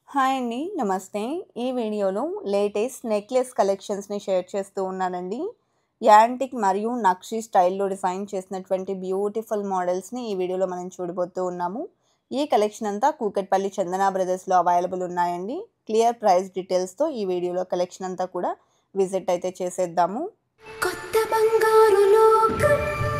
hi అండి నమస్తే ఈ వీడియోలో లేటెస్ట్ నెక్లెస్ కలెక్షన్స్ని షేర్ చేస్తూ ఉన్నానండి యాంటిక్ మరియు నక్షి స్టైల్లో డిజైన్ చేసినటువంటి బ్యూటిఫుల్ మోడల్స్ని ఈ వీడియోలో మనం చూడబోతూ ఉన్నాము ఈ కలెక్షన్ అంతా కూకట్పల్లి చందన బ్రదర్స్లో అవైలబుల్ ఉన్నాయండి క్లియర్ ప్రైస్ డీటెయిల్స్తో ఈ వీడియోలో కలెక్షన్ అంతా కూడా విజిట్ అయితే చేసేద్దాము కొత్త బంగారు లోకం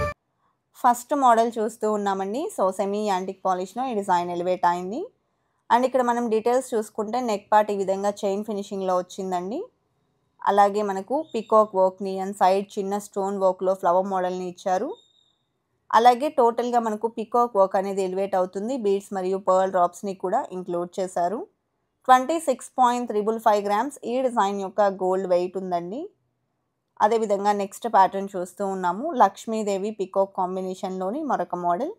ఫస్ట్ మోడల్ చూస్తూ ఉన్నామండి సో సెమీ యాంటిక్ పాలిష్లో ఈ డిజైన్ ఎలివేట్ అయింది అండ్ ఇక్కడ మనం డీటెయిల్స్ చూసుకుంటే నెక్ పార్ట్ ఈ విధంగా చైన్ ఫినిషింగ్లో వచ్చిందండి అలాగే మనకు పికాక్ వర్క్ని అండ్ సైడ్ చిన్న స్టోన్ వర్క్లో ఫ్లవర్ మోడల్ని ఇచ్చారు అలాగే టోటల్గా మనకు పికాక్ వర్క్ అనేది ఎలివేట్ అవుతుంది బీడ్స్ మరియు పర్ల్ డ్రాప్స్ని కూడా ఇంక్లూడ్ చేశారు twenty six point triple five grams ఈ డిజైన్ యొక్క గోల్డ్ వెయిట్ ఉందండి అదేవిధంగా నెక్స్ట్ ప్యాటర్న్ చూస్తూ ఉన్నాము లక్ష్మీదేవి పికాక్ కాంబినేషన్లోని మరొక మోడల్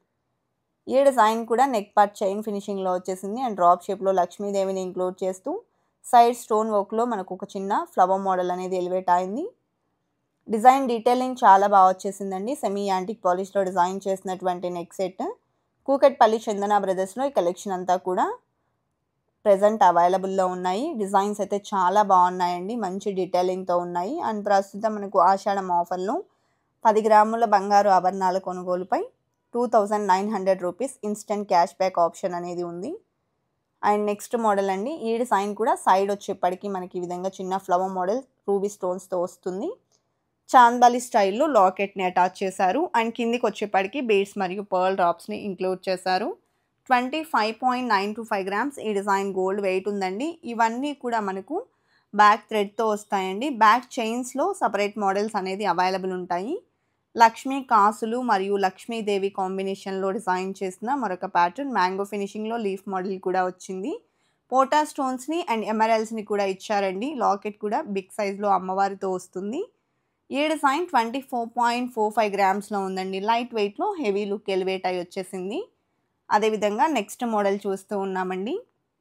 ఈ డిజైన్ కూడా నెక్ పార్ట్ చైన్ ఫినిషింగ్లో వచ్చేసింది అండ్ డ్రాప్ షేప్లో లక్ష్మీదేవిని ఇంక్లూడ్ చేస్తూ సైడ్ స్టోన్ వర్క్లో మనకు ఒక చిన్న ఫ్లవర్ మోడల్ అనేది ఎలివేట్ అయింది డిజైన్ డీటెయిలింగ్ చాలా బాగా వచ్చేసిందండి సెమీ యాంటిక్ పాలిష్లో డిజైన్ చేసినటువంటి నెక్ సెట్ కూకట్పల్లి చందన బ్రదర్స్లో ఈ కలెక్షన్ అంతా కూడా ప్రజెంట్ అవైలబుల్లో ఉన్నాయి డిజైన్స్ అయితే చాలా బాగున్నాయండి మంచి డీటెయిలింగ్తో ఉన్నాయి అండ్ ప్రస్తుతం మనకు ఆషాఢం ఆఫర్లో పది గ్రాముల బంగారు ఆభరణాల కొనుగోలుపై two thousand nine hundred rupees instant cash back option అనేది ఉంది అండ్ నెక్స్ట్ మోడల్ అండి ఈ డిజైన్ కూడా సైడ్ వచ్చేప్పటికి మనకి ఈ విధంగా చిన్న ఫ్లవర్ మోడల్ రూబీ స్టోన్స్తో వస్తుంది చాందాలి స్టైల్లో లాకెట్ని అటాచ్ చేశారు అండ్ కిందికి వచ్చేప్పటికి బీడ్స్ మరియు పర్ల్ డ్రాప్స్ని ఇంక్లూడ్ చేశారు twenty five point nine two five grams ఈ డిజైన్ గోల్డ్ వెయిట్ ఉందండి ఇవన్నీ కూడా మనకు బ్యాక్ థ్రెడ్తో వస్తాయండి బ్యాక్ చైన్స్లో సపరేట్ మోడల్స్ అనేది అవైలబుల్ ఉంటాయి లక్ష్మీ కాసులు మరియు లక్ష్మీదేవి కాంబినేషన్లో డిజైన్ చేసిన మరొక ప్యాటర్న్ మ్యాంగో ఫినిషింగ్లో లీఫ్ మోడల్ కూడా వచ్చింది పోటా స్టోన్స్ని అండ్ ఎమరల్స్ని కూడా ఇచ్చారండి లాకెట్ కూడా బిగ్ సైజ్లో అమ్మవారితో వస్తుంది ఈ design twenty four point four five గ్రామ్స్లో ఉందండి లైట్ వెయిట్లో హెవీ లుక్ ఎలివేట్ అయి వచ్చేసింది అదేవిధంగా నెక్స్ట్ మోడల్ చూస్తూ ఉన్నామండి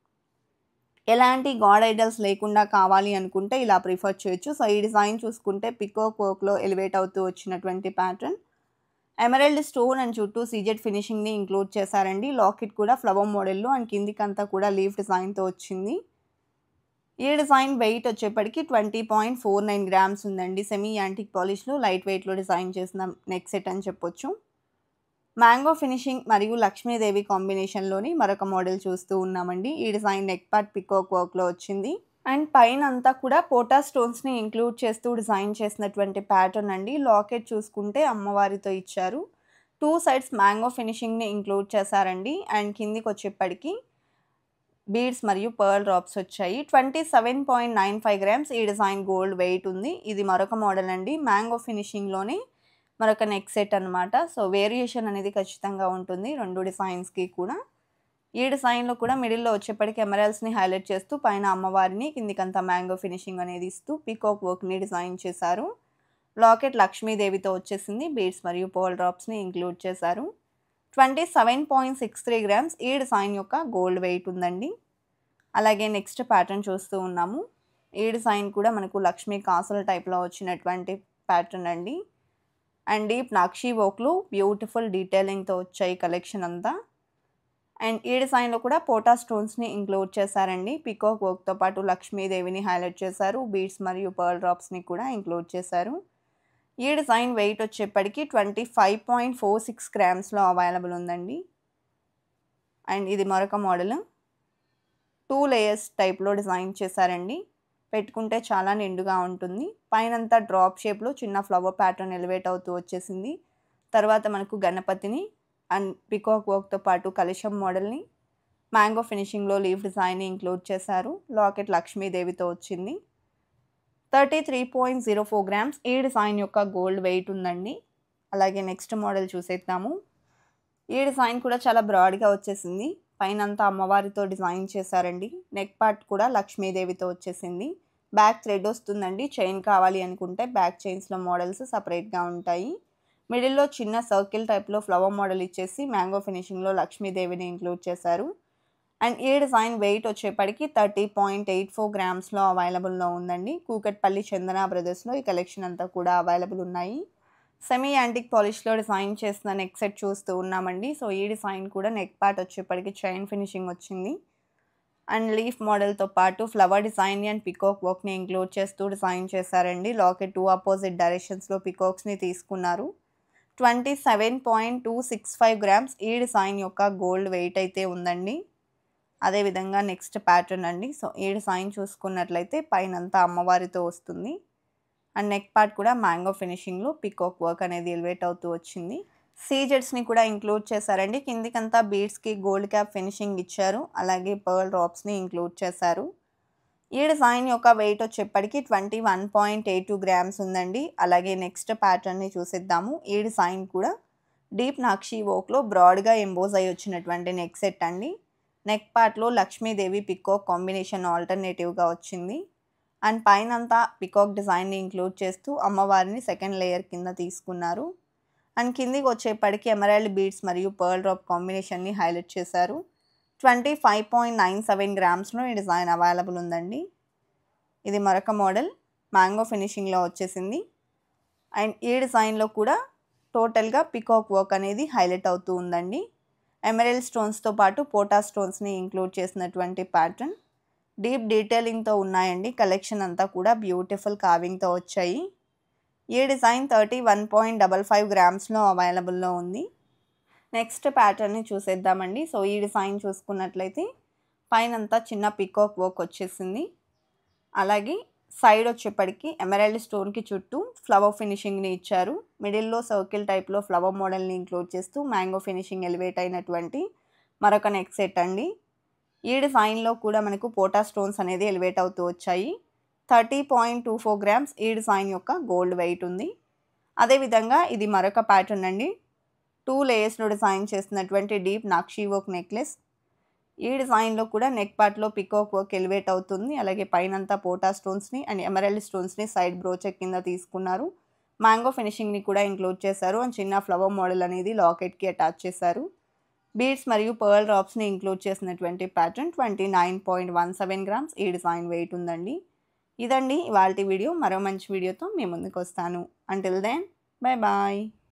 ఎలాంటి గాడ్ ఐడల్స్ లేకుండా కావాలి అనుకుంటే ఇలా ప్రిఫర్ చేయొచ్చు సో ఈ డిజైన్ చూసుకుంటే పికోక్ వర్క్లో ఎలివేట్ అవుతూ వచ్చినటువంటి ప్యాటర్న్ ఎమరల్డ్ స్టోన్ అండ్ చుట్టూ సీజెడ్ ఫినిషింగ్ని ఇంక్లూడ్ చేశారండి లాకెట్ కూడా ఫ్లవర్ మోడల్లో అండ్ కిందికంతా కూడా లీఫ్ డిజైన్తో వచ్చింది ఈ డిజైన్ వెయిట్ వచ్చేప్పటికి twenty point four nine grams ఉందండి సెమీ యాంటిక్ పాలిష్లో లైట్ వెయిట్లో డిజైన్ చేసిన నెక్ సెట్ అని చెప్పొచ్చు మ్యాంగో ఫినిషింగ్ మరియు లక్ష్మీదేవి కాంబినేషన్లోని మరొక మోడల్ చూస్తూ ఉన్నామండి ఈ డిజైన్ నెక్ పార్ట్ పికాక్ వర్క్లో వచ్చింది అండ్ పైన అంతా కూడా పోటా స్టోన్స్ని ఇంక్లూడ్ చేస్తూ డిజైన్ చేసినటువంటి ప్యాటర్న్ అండి లాకెట్ చూసుకుంటే అమ్మవారితో ఇచ్చారు టూ సైడ్స్ మ్యాంగో ఫినిషింగ్ని ఇంక్లూడ్ చేశారండి అండ్ కిందికి వచ్చేప్పటికి బీడ్స్ మరియు పర్ల్ డ్రాప్స్ వచ్చాయి twenty seven point nine five grams ఈ డిజైన్ గోల్డ్ వెయిట్ ఉంది ఇది మరొక మోడల్ అండి మ్యాంగో ఫినిషింగ్లోనే మరొక నెక్ సెట్ అనమాట సో వేరియేషన్ అనేది ఖచ్చితంగా ఉంటుంది రెండు డిజైన్స్కి కూడా ఈ డిజైన్లో కూడా మిడిల్లో వచ్చేప్పటికి ఎమరల్స్ని హైలైట్ చేస్తూ పైన అమ్మవారిని కిందికంతా మ్యాంగో ఫినిషింగ్ అనేది ఇస్తూ పీకాక్ వర్క్ని డిజైన్ చేశారు లాకెట్ లక్ష్మీదేవితో వచ్చేసింది బీడ్స్ మరియు పోల్ డ్రాప్స్ని ఇంక్లూడ్ చేశారు twenty seven point six three grams ఈ డిజైన్ యొక్క గోల్డ్ వెయిట్ ఉందండి అలాగే నెక్స్ట్ ప్యాటర్న్ చూస్తూ ఉన్నాము ఈ డిజైన్ కూడా మనకు లక్ష్మీ కాసుల టైప్లో వచ్చినటువంటి ప్యాటర్న్ అండి అండ్ డీప్ నక్షీ వర్క్లు బ్యూటిఫుల్ డీటెయిలింగ్తో వచ్చాయి కలెక్షన్ అంతా అండ్ ఈ డిజైన్లో కూడా పోటా స్టోన్స్ని ఇంక్లూడ్ చేశారండి పికాక్ వర్క్తో పాటు లక్ష్మీదేవిని హైలైట్ చేశారు బీడ్స్ మరియు పర్ల్ డ్రాప్స్ని కూడా ఇంక్లూడ్ చేశారు ఈ డిజైన్ వెయిట్ వచ్చేప్పటికి twenty five point four six గ్రామ్స్లో అవైలబుల్ ఉందండి అండ్ ఇది మరొక మోడల్ టూ లేయర్స్ టైప్లో డిజైన్ చేశారండి పెట్టుకుంటే చాలా నిండుగా ఉంటుంది పైనంతా డ్రాప్ షేప్లో చిన్న ఫ్లవర్ ప్యాటర్న్ ఎలివేట్ అవుతూ వచ్చేసింది తర్వాత మనకు గణపతిని అండ్ పికాక్ వర్క్తో పాటు కలుషం మోడల్ని మ్యాంగో ఫినిషింగ్లో లీఫ్ డిజైన్ని ఇంక్లూడ్ చేశారు లాకెట్ లక్ష్మీదేవితో వచ్చింది thirty three point zero four grams ఈ డిజైన్ యొక్క గోల్డ్ వెయిట్ ఉందండి అలాగే నెక్స్ట్ మోడల్ చూసేద్దాము ఈ డిజైన్ కూడా చాలా బ్రాడ్గా వచ్చేసింది పైన అంతా అమ్మవారితో డిజైన్ చేశారండి నెక్ పార్ట్ కూడా లక్ష్మీదేవితో వచ్చేసింది బ్యాక్ థ్రెడ్ వస్తుందండి చైన్ కావాలి అనుకుంటే బ్యాక్ చైన్స్లో మోడల్స్ సపరేట్గా ఉంటాయి మిడిల్లో చిన్న సర్కిల్ టైప్లో ఫ్లవర్ మోడల్ ఇచ్చేసి మ్యాంగో ఫినిషింగ్లో లక్ష్మీదేవిని ఇంక్లూడ్ చేశారు అండ్ ఈ డిజైన్ వెయిట్ వచ్చేప్పటికి థర్టీ పాయింట్ ఎయిట్ ఫోర్ గ్రామ్స్లో అవైలబుల్లో ఉందండి కూకట్పల్లి చందన బ్రదర్స్లో ఈ కలెక్షన్ అంతా కూడా అవైలబుల్ ఉన్నాయి సెమీ యాంటిక్ పాలిష్లో డిజైన్ చేసిన నెక్ సెట్ చూస్తూ ఉన్నామండి సో ఈ డిజైన్ కూడా నెక్ పార్ట్ వచ్చేప్పటికి చైన్ ఫినిషింగ్ వచ్చింది అండ్ లీఫ్ మోడల్తో పాటు ఫ్లవర్ డిజైన్ అండ్ పికాక్ వర్క్ని ఇంక్లూడ్ చేస్తూ డిజైన్ చేశారండి లాకెట్ టూ అపోజిట్ డైరెక్షన్స్లో పికాక్స్ని తీసుకున్నారు twenty seven point two six five grams ఈ డిజైన్ యొక్క గోల్డ్ వెయిట్ అయితే ఉందండి అదేవిధంగా నెక్స్ట్ ప్యాటర్న్ అండి సో ఈ డిజైన్ చూసుకున్నట్లయితే పైనంతా అమ్మవారితో వస్తుంది అండ్ నెక్ పార్ట్ కూడా మ్యాంగో ఫినిషింగ్లో పికాక్ వర్క్ అనేది ఎలివేట్ అవుతూ వచ్చింది సీజెట్స్ని కూడా ఇంక్లూడ్ చేశారండి కిందికంతా బీడ్స్కి గోల్డ్ క్యాప్ ఫినిషింగ్ ఇచ్చారు అలాగే పర్ల్ డ్రాప్స్ని ఇంక్లూడ్ చేశారు ఈ డిజైన్ యొక్క వెయిట్ వచ్చేప్పటికి twenty one point eight two grams ఉందండి అలాగే నెక్స్ట్ ప్యాటర్న్ని చూసిద్దాము ఈ డిజైన్ కూడా డీప్ నక్షీ వర్క్లో బ్రాడ్గా ఎంబోజ్ అయి వచ్చినటువంటి నెక్ సెట్ అండి నెక్ పార్ట్లో లక్ష్మీదేవి పికాక్ కాంబినేషన్ ఆల్టర్నేటివ్గా వచ్చింది అండ్ పైన అంతా పికాక్ డిజైన్ని ఇంక్లూడ్ చేస్తూ అమ్మవారిని సెకండ్ లేయర్ కింద తీసుకున్నారు అండ్ కిందికి వచ్చేప్పటికి ఎమరాల్డ్ బీడ్స్ మరియు పర్ల్ డ్రాప్ కాంబినేషన్ని హైలైట్ చేశారు twenty five point nine seven గ్రామ్స్లో ఈ డిజైన్ అవైలబుల్ ఉందండి ఇది మరొక మోడల్ మ్యాంగో ఫినిషింగ్లో వచ్చేసింది అండ్ ఈ డిజైన్లో కూడా టోటల్గా పికాక్ వర్క్ అనేది హైలైట్ అవుతూ ఉందండి ఎమరల్ స్టోన్స్తో పాటు పోటా స్టోన్స్ని ఇంక్లూడ్ చేసినటువంటి ప్యాటర్న్ డీప్ డీటెయిలింగ్తో ఉన్నాయండి కలెక్షన్ అంతా కూడా బ్యూటిఫుల్ కావింగ్తో వచ్చాయి ఈ design thirty one point double five గ్రామ్స్లో అవైలబుల్లో ఉంది నెక్స్ట్ ప్యాటర్న్ని చూసేద్దామండి సో ఈ డిజైన్ చూసుకున్నట్లయితే పైనంతా చిన్న పికాక్ వర్క్ వచ్చేసింది అలాగే సైడ్ వచ్చేప్పటికి ఎమరాల్డ్ స్టోన్కి చుట్టూ ఫ్లవర్ ఫినిషింగ్ని ఇచ్చారు మిడిల్లో సర్కిల్ టైప్లో ఫ్లవర్ మోడల్ని ఇంక్లూడ్ చేస్తూ మ్యాంగో ఫినిషింగ్ ఎలివేట్ అయినటువంటి మరొక నెక్ సెట్ అండి ఈ డిజైన్లో కూడా మనకు పోటా స్టోన్స్ అనేది ఎలివేట్ అవుతూ వచ్చాయి thirty point two four grams ఈ డిజైన్ యొక్క గోల్డ్ వెయిట్ ఉంది అదేవిధంగా ఇది మరొక ప్యాటర్న్ అండి టూ లేయర్స్లో డిజైన్ చేసినటువంటి డీప్ నాక్షీ వర్క్ నెక్లెస్ ఈ డిజైన్లో కూడా నెక్ పార్ట్లో పికాక్ వర్క్ ఎలివేట్ అవుతుంది అలాగే పైనంతా పోటా స్టోన్స్ని అండ్ ఎమరల్డ్ స్టోన్స్ని సైడ్ బ్రోచెక్ కింద తీసుకున్నారు మ్యాంగో ఫినిషింగ్ని కూడా ఇంక్లూడ్ చేశారు అండ్ చిన్న ఫ్లవర్ మోడల్ అనేది లాకెట్కి అటాచ్ చేశారు బీడ్స్ మరియు పర్ల్ డ్రాప్స్ని ఇంక్లూడ్ చేసినటువంటి pattern twenty nine point one seven grams ఈ డిజైన్ వెయిట్ ఉందండి ఇదండి ఇవాళ వీడియో మరో మంచి వీడియోతో మీ ముందుకు వస్తాను అంటిల్ దెన్ బాయ్ బాయ్